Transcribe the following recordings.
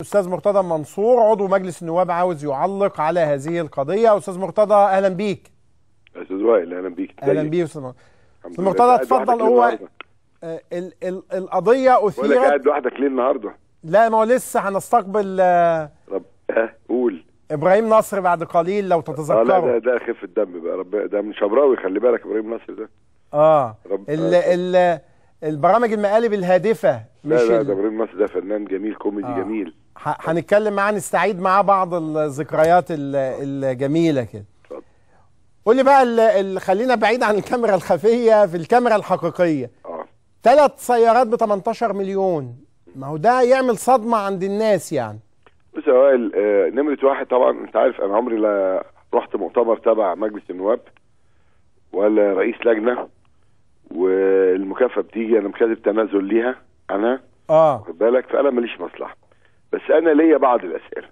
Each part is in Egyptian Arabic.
استاذ مرتضى منصور عضو مجلس النواب عاوز يعلق على هذه القضيه استاذ مرتضى اهلا بيك استاذ وائل اهلا بيك اهلا بيك استاذ مرتضى استاذ مرتضى اتفضل هو آه، ال ال القضيه بقول لك اثيرت قاعد لوحدك ليه النهارده؟ لا ما هو لسه هنستقبل آه، رب ها قول ابراهيم نصر بعد قليل لو اه لا ده تتذكروا ده خف الدم بقى رب ده من شبراوي خلي بالك ابراهيم نصر ده اه رب- ال ال البرامج المقالب الهادفه مش لا لا ال- ده ابراهيم نصر ده فنان جميل كوميدي آه. جميل ح- هنتكلم معاه نستعيد معاه بعض الذكريات ال- الجميله كده اتفضل. قول لي بقى ال- ال- خلينا بعيد عن الكاميرا الخفيه في الكاميرا الحقيقيه اه ثلاث سيارات ب 18 مليون ما هو ده يعمل صدمه عند الناس يعني بص يا وائل آه نمره واحد طبعا انت عارف انا عمري لا رحت مؤتمر تبع مجلس النواب ولا رئيس لجنه والمكافاه بتيجي انا مكاتب تنازل ليها عنها اه واخد بالك فانا ماليش مصلحه بس انا ليا بعض الاسئله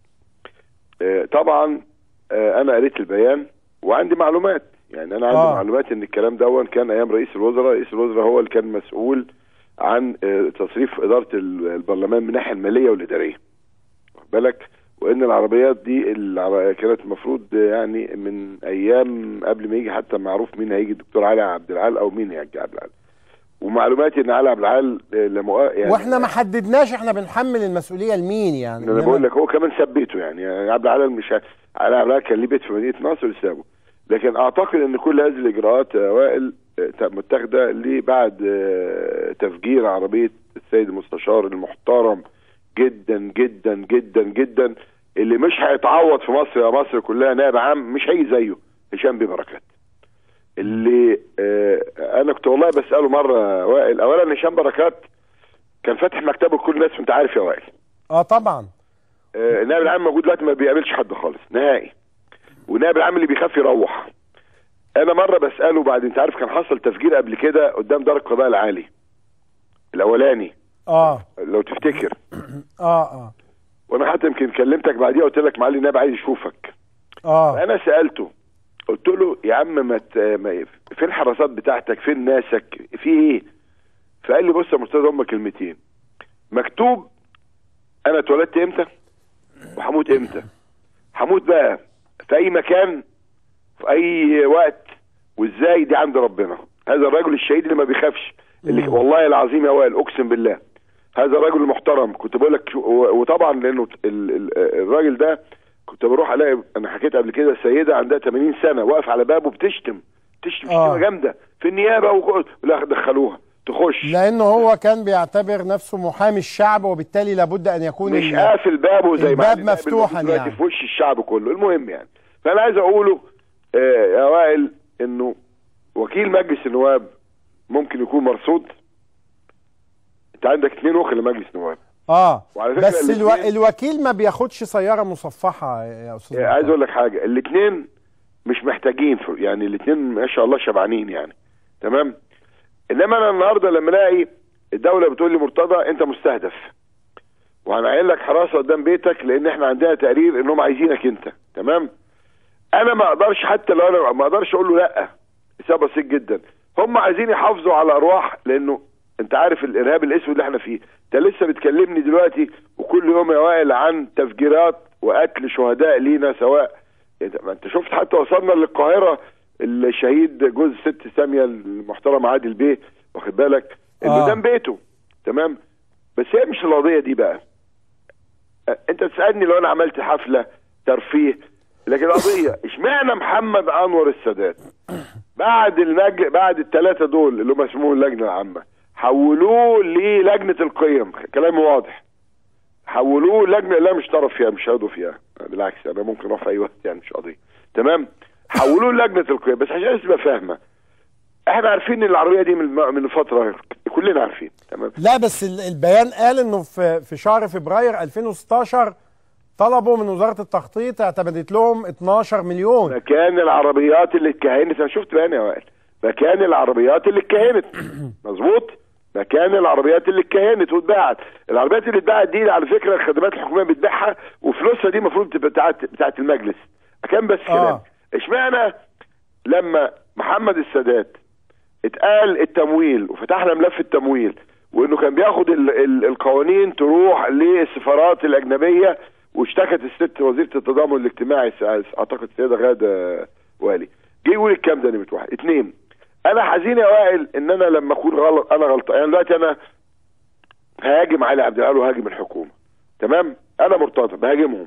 آه، طبعا آه، انا قريت البيان وعندي معلومات يعني انا عندي آه. معلومات ان الكلام دون كان ايام رئيس الوزراء رئيس الوزراء هو اللي كان مسؤول عن آه، تصريف اداره ال- البرلمان من الناحيه الماليه والاداريه واخد بالك وان العربيات دي العر- كانت المفروض يعني من ايام قبل ما يجي حتى معروف مين هيجي الدكتور علي عبد العال او مين هيجي عبد العال ومعلوماتي ان علي عبد العال آه، لمؤ... يعني واحنا ما حددناش احنا بنحمل المسؤوليه لمين يعني انا إنما- بقول لك هو كمان ثبته يعني, يعني عبد العال مش ه- علي عبد العال كان ليه بيت في مدينه نصر وسابه لكن اعتقد ان كل هذه الاجراءات يا وائل آه، متاخده ليه بعد آه، تفجير عربيه السيد المستشار المحترم جدا جدا جدا جدا اللي مش هيتعوض في مصر يا مصر كلها نائب عام مش هيجي زيه هشام بيه بركات اللي آه انا كنت والله بساله مره وائل اولا هشام بركات كان فاتح مكتبه لكل الناس وانت عارف يا وائل اه طبعا آه، النائب العام موجود دلوقتي ما بيقابلش حد خالص نهائي والنائب العام اللي بيخاف يروح انا مره بساله بعد انت عارف كان حصل تفجير قبل كده قدام دار القضاء العالي الاولاني اه لو تفتكر اه اه وانا حتى يمكن كلمتك بعديها قلت لك معالي النائب عايز يشوفك اه انا سالته قلت له يا عم ما ت- ما- فين الحراسات بتاعتك فين ناسك في ايه فقال لي بص يا مرتضى هم كلمتين مكتوب انا اتولدت امتى وهموت امتى هموت بقى في اي مكان في اي وقت وازاي دي عند ربنا هذا الرجل الشهيد اللي ما بيخافش اللي والله العظيم يا وائل اقسم بالله هذا الرجل المحترم كنت بقول لك و- وطبعا لانه ال- ال- الراجل ده كنت بروح الاقي انا حكيت قبل كده سيده عندها 80 سنه واقف على بابه بتشتم تشتم آه. شتيمه جامده في النيابه وكل- لا دخلوها تخش لانه هو كان بيعتبر نفسه محامي الشعب وبالتالي لابد ان يكون مش ال- قافل بابه زي ما الباب علي نائب مفتوحاً الموجود دلوقتي يعني. في وش الشعب كله المهم يعني فانا عايز اقوله آه يا وائل انه وكيل مجلس النواب ممكن يكون مرصود انت عندك اثنين وكلاء مجلس نواب اه وعلى فكرة بس الو... الاتنين- الوكيل ما بياخدش سياره مصفحه يا استاذ آه، عايز مرتضى. اقول لك حاجه الاثنين مش محتاجين في يعني الاثنين ما شاء الله شبعانين يعني تمام انما انا النهارده لما الاقي الدوله بتقول لي مرتضى انت مستهدف وهنعين لك حراسه قدام بيتك لان احنا عندنا تقرير انهم عايزينك انت تمام انا ما اقدرش حتى لو انا ما اقدرش اقول له لا سبب بسيط جدا هم عايزين يحافظوا على ارواح لانه انت عارف الارهاب الاسود اللي احنا فيه انت لسه بتكلمني دلوقتي وكل يوم يا وائل عن تفجيرات وقتل شهداء لينا سواء انت- ما انت شفت حتى وصلنا للقاهره الشهيد جوز ست ساميه المحترم عادل بيه واخد بالك اللي آه. قدام بيته تمام بس هي مش القضيه دي بقى أه، انت تسالني لو انا عملت حفله ترفيه لكن القضيه اشمعنى محمد انور السادات بعد المج... بعد الثلاثه دول اللي هم اسمهم اللجنه العامه حولوه للجنه القيم كلامي واضح حولوه لجنه لا مش طرف فيها مش عضو فيها بالعكس انا ممكن اروح في اي وقت يعني مش قضيه تمام حولوه لجنه القيم بس عشان الناس تبقى فاهمه احنا عارفين ان العربيه دي من من فتره كلنا عارفين تمام لا بس ال- البيان قال انه في في شهر فبراير 2016 طلبوا من وزاره التخطيط اعتمدت لهم 12 مليون مكان العربيات اللي اتكهنت انا شفت بيان يا وائل مكان العربيات اللي اتكهنت مظبوط مكان العربيات اللي اتكهنت واتباعت العربيات اللي اتباعت دي على فكره الخدمات الحكوميه بتبيعها وفلوسها دي المفروض تبقى بتاعت بتاعت المجلس كان بس كلام آه. اشمعنى لما محمد السادات اتقال التمويل وفتحنا ملف التمويل وانه كان بياخد ال ال القوانين تروح للسفارات الاجنبيه واشتكت الست وزيره التضامن الاجتماعي س- اعتقد السيده غاده والي جه يقول الكلام ده نمره واحد اثنين انا حزين يا وائل ان انا لما اكون غلط انا غلطان يعني دلوقتي انا هاجم علي عبد القادر وهاجم الحكومه تمام انا مرتضى بهاجمهم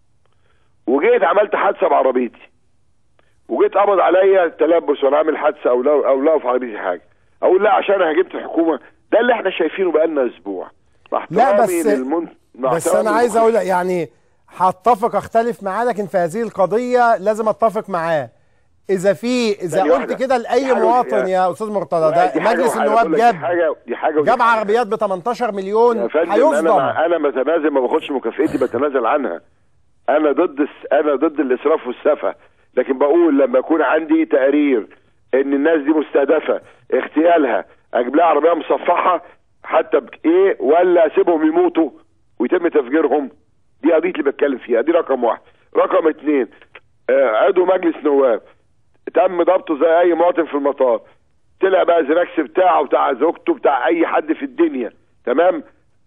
وجيت عملت حادثه بعربيتي وجيت قبض عليا تلبس وانا عامل حادثه او لو او لو في عربيتي حاجه اقول لا عشان انا هاجمت الحكومه ده اللي احنا شايفينه بقالنا اسبوع مع لا احترامي بس للمن... مع بس احترامي انا عايز للمخ- اقول يعني هتفق اختلف معاه لكن في هذه القضيه لازم اتفق معاه اذا في اذا ثانية قلت واحدة. كده دي لاي حاجة مواطن ودي- يا استاذ مرتضى لا، ده دي حاجة مجلس وحاجة النواب بقول لك دي جاب حاجه دي حاجه ودي جاب حاجة. عربيات ب 18 مليون يا فندم انا هيصدم مع- انا بتنازل ما باخدش مكافئتي بتنازل عنها انا ضد الس- انا ضد الاسراف والسفه لكن بقول لما يكون عندي تقارير ان الناس دي مستهدفه اغتيالها اجيب لها عربيه مصفحه حتى بايه ولا اسيبهم يموتوا ويتم تفجيرهم دي قضيه اللي بتكلم فيها دي رقم واحد رقم اتنين آه، عضو مجلس نواب تم ضبطه زي اي مواطن في المطار طلع بقى زراكس بتاعه بتاع زوجته بتاع اي حد في الدنيا تمام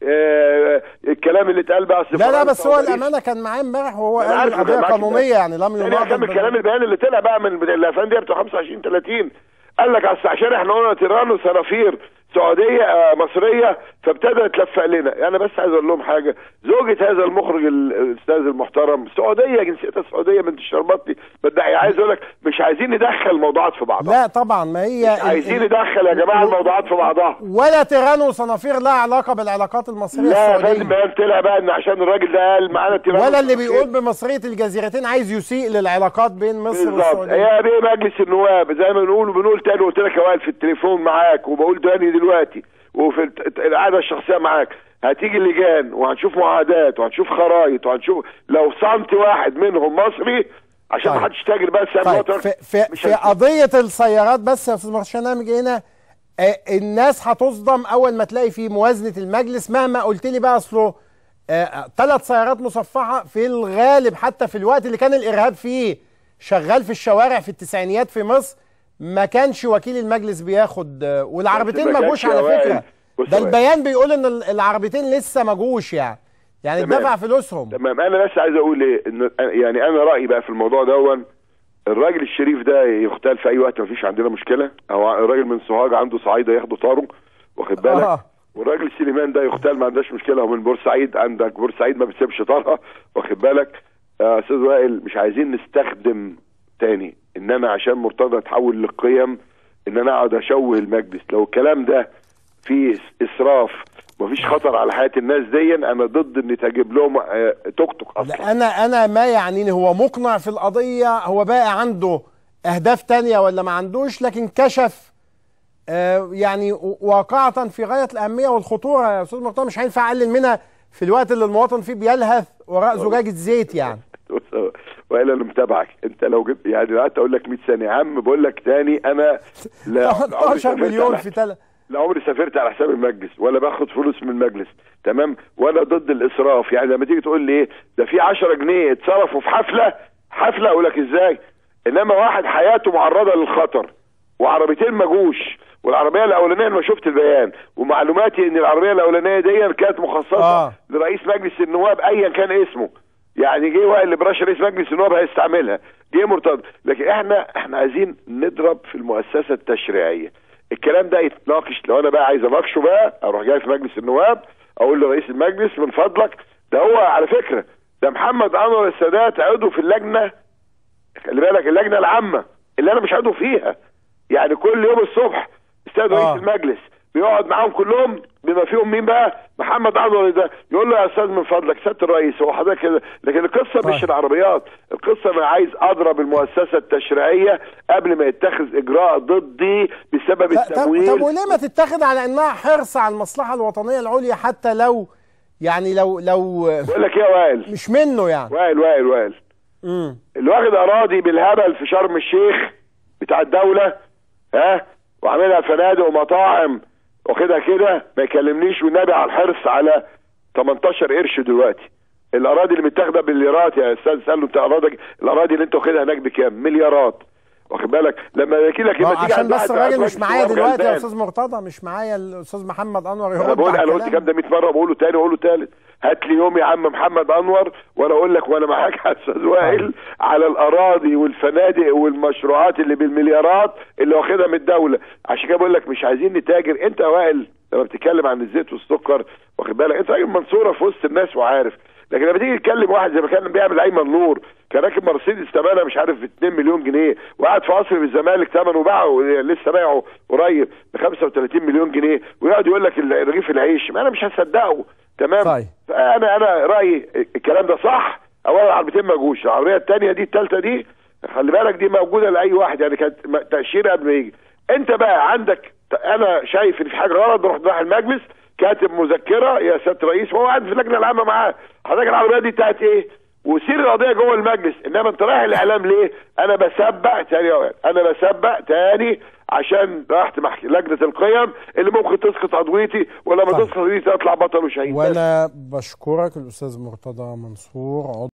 آه الكلام اللي اتقال بقى لا لا السفارات بس هو والتواريخ. الامانه كان معاه امبارح وهو أنا قال عارف القضيه كان معاك قانونيه ده. يعني لم تاني يناقض اكمل كلام البيان اللي طلع بقى من الافلام دي بتوع 25 30 قال لك اصل عشان احنا قلنا تيران وصنافير سعوديه آه، مصريه فابتدى يتلفق لنا انا بس عايز اقول لهم حاجه زوجة هذا المخرج ال- الاستاذ المحترم سعوديه جنسيتها سعوديه بنت الشربطي بدعي عايز اقول لك مش عايزين ندخل موضوعات في بعضها لا طبعا ما هي مش عايزين ندخل يا جماعه الموضوعات في بعضها ولا تيران وصنافير لها علاقه بالعلاقات المصريه لا يا فندم السعوديه بيان طلع بقى ان عشان الراجل ده قال معانا تيران ولا اللي وصنافير. بيقول بمصريه الجزيرتين عايز يسيء للعلاقات بين مصر بالظبط والسعوديه يا بيه مجلس النواب زي ما بنقول وبنقول تاني قلت لك يا وائل في التليفون معاك وبقول تاني دلوقتي وفي الت- القعده الشخصيه معاك هتيجي اللجان وهنشوف معاهدات وهنشوف خرايط وهنشوف لو سنتي واحد منهم مصري عشان طيب. ما حدش تاجر بس يعني طيب وتر- في في, مش في هنشوف. قضيه السيارات بس يا استاذ مرشد نعمل هنا آه، الناس هتصدم اول ما تلاقي في موازنه المجلس مهما قلت لي بقى اصله ثلاث سيارات مصفحه في الغالب حتى في الوقت اللي كان الارهاب فيه شغال في الشوارع في التسعينيات في مصر ما كانش وكيل المجلس بياخد آه، والعربيتين ما ما كانش جوش يا على وائل. فكره بص ده يا وائل. البيان بيقول ان ال- العربيتين لسه ما جوش يعني يعني تمام. اتدفع فلوسهم تمام انا بس عايز اقول ايه ان يعني انا رايي بقى في الموضوع دون الراجل الشريف ده يختال في اي وقت مفيش عندنا مشكله او الراجل من سوهاج عنده صعيده ياخدوا طاره واخد بالك آه. والراجل سليمان ده يختال ما عندهاش مشكله هو من بورسعيد عندك بورسعيد ما بتسيبش طارها واخد بالك يا استاذ وائل مش عايزين نستخدم تاني ان انا عشان مرتضى اتحول للقيم ان انا اقعد اشوه المجلس لو الكلام ده فيه اسراف مفيش خطر على حياه الناس دي انا ضد ان تجيب لهم آه، توك توك اصلا لا انا انا ما يعنيني هو مقنع في القضيه هو بقى عنده اهداف تانية ولا ما عندوش لكن كشف آه يعني و- واقعة في غاية الأهمية والخطورة يا أستاذ مرتضى مش هينفع أقلل منها في الوقت اللي المواطن فيه بيلهث وراء زجاجة زيت يعني بص، والا انا متابعك انت لو جبت يعني قعدت اقول لك 100 ثانيه يا عم بقول لك تاني انا لا عمري 13 سافرت مليون على- في تل... لا عمري سافرت على حساب المجلس ولا باخد فلوس من المجلس تمام ولا ضد الاسراف يعني لما تيجي تقول لي ايه ده في 10 جنيه اتصرفوا في حفله حفله اقول لك ازاي انما واحد حياته معرضه للخطر وعربيتين ما جوش والعربيه الاولانيه انا شفت البيان ومعلوماتي ان العربيه الاولانيه دي كانت مخصصه آه. آه. لرئيس مجلس النواب ايا كان اسمه يعني جه وائل براش رئيس مجلس النواب هيستعملها جه مرتضى لكن احنا احنا عايزين نضرب في المؤسسه التشريعيه الكلام ده يتناقش لو انا بقى عايز اناقشه بقى اروح جاي في مجلس النواب اقول لرئيس المجلس من فضلك ده هو على فكره ده محمد انور السادات عضو في اللجنه خلي بالك اللجنه العامه اللي انا مش عضو فيها يعني كل يوم الصبح استاذ آه. رئيس المجلس بيقعد معاهم كلهم بما فيهم مين بقى محمد انور ده يقول له يا استاذ من فضلك سياده الرئيس هو حضرتك كده لكن القصه طيب. مش العربيات القصه انا عايز اضرب المؤسسه التشريعيه قبل ما يتخذ اجراء ضدي بسبب ط- طب, التمويل طب وليه ما تتاخد على انها حرص على المصلحه الوطنيه العليا حتى لو يعني لو لو بقول لك ايه يا وائل مش منه يعني وائل وائل وائل امم اللي واخد اراضي بالهبل في شرم الشيخ بتاع الدوله ها وعاملها فنادق ومطاعم واخدها كده ما يكلمنيش والنبي على الحرص على 18 قرش دلوقتي الاراضي اللي متاخده بالليرات يا استاذ سالوا انت اراضي الاراضي اللي انت واخدها هناك بكام؟ مليارات واخد بالك لما يجي لك ما هو لما تيجي عشان عند بس واحد الراجل قاعد مش معايا واقف دلوقتي يا غلبان. استاذ مرتضى مش معايا الاستاذ محمد انور انا يرد بقول على انا قلت كلامي. الكلام ده 100 مره بقوله تاني واقوله تالت هات لي يوم يا عم محمد انور وانا اقول لك وانا معاك يا استاذ وائل على الاراضي والفنادق والمشروعات اللي بالمليارات اللي واخدها من الدوله عشان كده بقول لك مش عايزين نتاجر انت يا وائل لما بتتكلم عن الزيت والسكر واخد بالك انت راجل منصوره في وسط الناس وعارف لكن لما تيجي تكلم واحد زي ما كان بيعمل ايمن نور كان راكب مرسيدس ثمنها مش عارف 2 مليون جنيه وقعد في قصر بالزمالك ثمنه باعه لسه بايعه قريب ب 35 مليون جنيه ويقعد يقول لك ال- رغيف العيش ما انا مش هصدقه تمام طيب. انا انا رايي الكلام ده صح اولا العربيتين ما جوش العربيه الثانيه دي الثالثه دي خلي بالك دي موجوده لاي واحد يعني كانت م- تاشيره قبل ما يجي انت بقى عندك انا شايف ان في حاجه غلط نروح رايح المجلس كاتب مذكره يا سياده الرئيس وهو قاعد في اللجنه العامه معاه حضرتك العربيه دي بتاعت ايه؟ وسير القضيه جوه المجلس انما انت رايح الاعلام ليه؟ انا بسبق تاني يا وائل، انا بسبق تاني عشان رحت محك... لجنه القيم اللي ممكن تسقط عضويتي ولما طيب. تسقط عضويتي اطلع بطل وشهيد بس. وانا بشكرك الاستاذ مرتضى منصور عضو